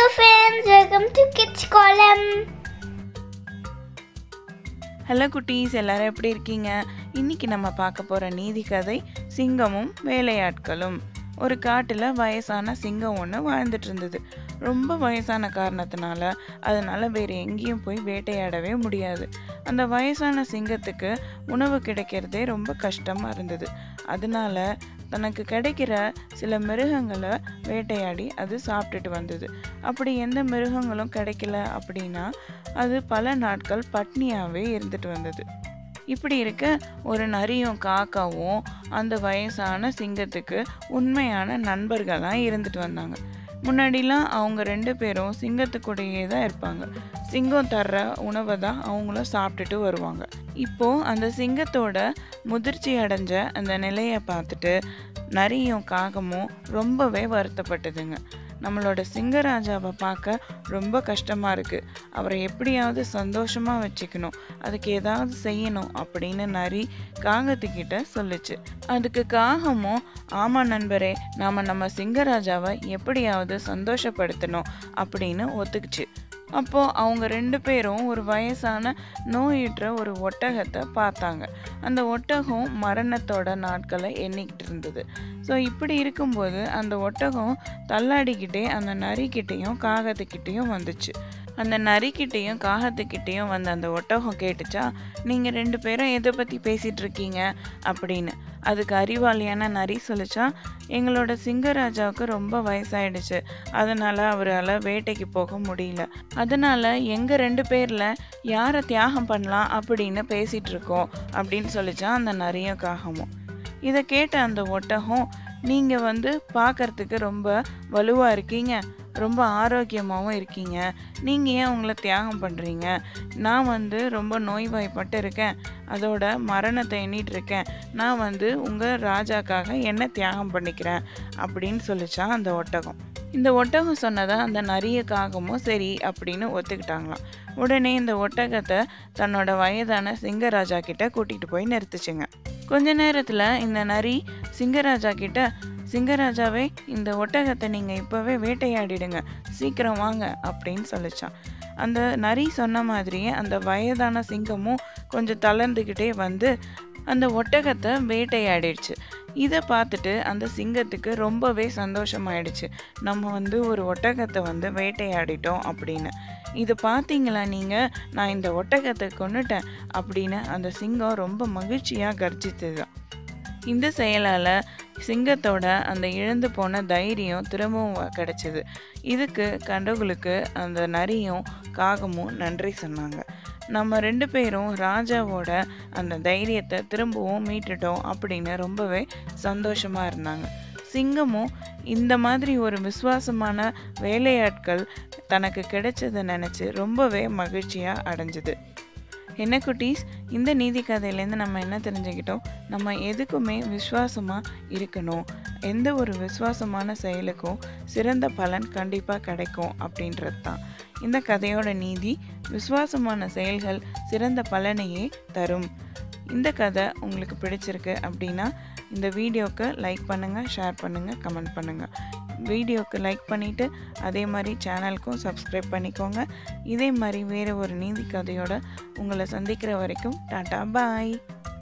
friends, welcome to Kids Column. Hello குட்டீஸ் எல்லாரும் எப்படி இருக்கீங்க இன்னைக்கு நம்ம பார்க்க போற நீதி கதை சிங்கமும் வேலையாட்களும் ஒரு காட்டுல வயசான சிங்கம் ஒன்று வாழ்ந்துட்டு இருந்தது ரொம்ப வயசான காரணத்தினால அதனால வேற எங்கேயும் போய் வேட்டையாடவே முடியாது அந்த வயசான சிங்கத்துக்கு உணவு கிடைக்கிறதே ரொம்ப கஷ்டமா இருந்தது அதனால தனக்கு கிடைக்கிற சில மிருகங்களை வேட்டையாடி அது சாப்பிட்டுட்டு வந்தது அப்படி எந்த மிருகங்களும் கிடைக்கல அப்படின்னா அது பல நாட்கள் பட்னியாவே இருந்துட்டு வந்தது இப்படி இருக்க ஒரு நரியும் காக்காவும் அந்த வயசான சிங்கத்துக்கு உண்மையான நண்பர்களாக இருந்துட்டு வந்தாங்க முன்னாடிலாம் அவங்க ரெண்டு பேரும் சிங்கத்துக்கூடயே தான் இருப்பாங்க சிங்கம் தர்ற உணவை தான் அவங்களும் சாப்பிட்டுட்டு வருவாங்க இப்போ அந்த சிங்கத்தோட முதிர்ச்சி அடைஞ்ச அந்த நிலையை பார்த்துட்டு நரியும் காகமும் ரொம்பவே வருத்தப்பட்டதுங்க நம்மளோட சிங்கராஜாவை பார்க்க ரொம்ப கஷ்டமா இருக்கு அவரை எப்படியாவது சந்தோஷமா வச்சுக்கணும் அதுக்கு ஏதாவது செய்யணும் அப்படின்னு நரி காகத்துக்கிட்ட சொல்லுச்சு அதுக்கு காகமும் ஆமா நண்பரே நாம நம்ம சிங்கராஜாவை எப்படியாவது சந்தோஷப்படுத்தணும் அப்படின்னு ஒத்துக்குச்சு அப்போ அவங்க ரெண்டு பேரும் ஒரு வயசான நோயுற்ற ஒரு ஒட்டகத்தை பார்த்தாங்க அந்த ஒட்டகம் மரணத்தோட நாட்களை எண்ணிக்கிட்டு இருந்தது ஸோ இப்படி இருக்கும்போது அந்த ஒட்டகம் தள்ளாடிக்கிட்டே அந்த நரிக்கிட்டேயும் காகத்துக்கிட்டேயும் வந்துச்சு அந்த நரிக்கிட்டேயும் காகத்துக்கிட்டேயும் வந்த அந்த ஒட்டகம் கேட்டுச்சா நீங்கள் ரெண்டு பேரும் எதை பற்றி பேசிட்டு இருக்கீங்க அப்படின்னு அதுக்கு அறிவாளியான நரி சொல்லிச்சா எங்களோட சிங்கராஜாவுக்கு ரொம்ப வயசாயிடுச்சு அதனால அவரால் வேட்டைக்கு போக முடியல அதனால எங்க ரெண்டு பேர்ல யாரை தியாகம் பண்ணலாம் அப்படின்னு பேசிட்டு இருக்கோம் அப்படின்னு சொல்லிச்சா அந்த நரியும் காகமும் இதை கேட்ட அந்த ஒட்டகம் நீங்க வந்து பார்க்கறதுக்கு ரொம்ப வலுவா இருக்கீங்க ரொம்ப ஆரோக்கியமாகவும் இருக்கீங்க நீங்கள் ஏன் உங்களை தியாகம் பண்ணுறீங்க நான் வந்து ரொம்ப நோய்வாய்ப்பட்டு இருக்கேன் அதோட மரணத்தை எண்ணிட்டு இருக்கேன் நான் வந்து உங்கள் ராஜாக்காக என்ன தியாகம் பண்ணிக்கிறேன் அப்படின்னு சொல்லிச்சா அந்த ஒட்டகம் இந்த ஒட்டகம் சொன்னதை அந்த நரியக்காகவும் சரி அப்படின்னு ஒத்துக்கிட்டாங்களாம் உடனே இந்த ஒட்டகத்தை தன்னோட வயதான சிங்கராஜா கிட்ட கூட்டிட்டு போய் நிறுத்துச்சுங்க கொஞ்ச நேரத்துல இந்த நரி சிங்கராஜா கிட்ட சிங்கராஜாவே இந்த ஒட்டகத்தை நீங்க இப்பவே வேட்டையாடிடுங்க சீக்கிரம் வாங்க அப்படின்னு சொல்லிச்சான் அந்த நரி சொன்ன மாதிரியே அந்த வயதான சிங்கமும் கொஞ்சம் தளர்ந்துக்கிட்டே வந்து அந்த ஒட்டகத்தை வேட்டையாடிடுச்சு இதை பார்த்துட்டு அந்த சிங்கத்துக்கு ரொம்பவே சந்தோஷமாயிடுச்சு நம்ம வந்து ஒரு ஒட்டகத்தை வந்து வேட்டையாடிட்டோம் அப்படின்னு இது பார்த்தீங்களா நீங்கள் நான் இந்த ஒட்டகத்தை கொண்டுட்டேன் அப்படின்னு அந்த சிங்கம் ரொம்ப மகிழ்ச்சியாக கர்ஜித்ததுதான் இந்த செயலால் சிங்கத்தோட அந்த இழந்து போன தைரியம் திரும்பவும் கிடைச்சது இதுக்கு கண்டகுலுக்கு அந்த நரியும் காகமும் நன்றி சொன்னாங்க நம்ம ரெண்டு பேரும் ராஜாவோட அந்த தைரியத்தை திரும்பவும் மீட்டுட்டோம் அப்படின்னு ரொம்பவே சந்தோஷமா இருந்தாங்க சிங்கமும் இந்த மாதிரி ஒரு விசுவாசமான வேலையாட்கள் தனக்கு கிடைச்சதை நினச்சி ரொம்பவே மகிழ்ச்சியாக அடைஞ்சுது என்ன குட்டீஸ் இந்த நீதி கதையிலேருந்து நம்ம என்ன தெரிஞ்சுக்கிட்டோம் நம்ம எதுக்குமே விசுவாசமாக இருக்கணும் எந்த ஒரு விசுவாசமான செயலுக்கும் சிறந்த பலன் கண்டிப்பாக கிடைக்கும் அப்படின்றது தான் இந்த கதையோட நீதி விசுவாசமான செயல்கள் சிறந்த பலனையே தரும் இந்த கதை உங்களுக்கு பிடிச்சிருக்கு அப்படின்னா இந்த வீடியோக்கு லைக் பண்ணுங்கள் ஷேர் பண்ணுங்கள் கமெண்ட் பண்ணுங்கள் வீடியோக்கு லைக் பண்ணிவிட்டு அதே மாதிரி சேனலுக்கும் சப்ஸ்கிரைப் பண்ணிக்கோங்க இதே மாதிரி வேறு ஒரு நீதி கதையோட உங்களை சந்திக்கிற வரைக்கும் tata bye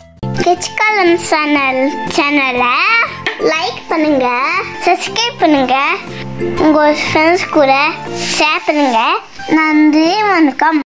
Kids Column channel சேனலை லைக் பண்ணுங்க சப்ஸ்கிரைப் பண்ணுங்க உங்க ஃப்ரெண்ட்ஸ் கூட ஷேர் பண்ணுங்க நன்றி வணக்கம்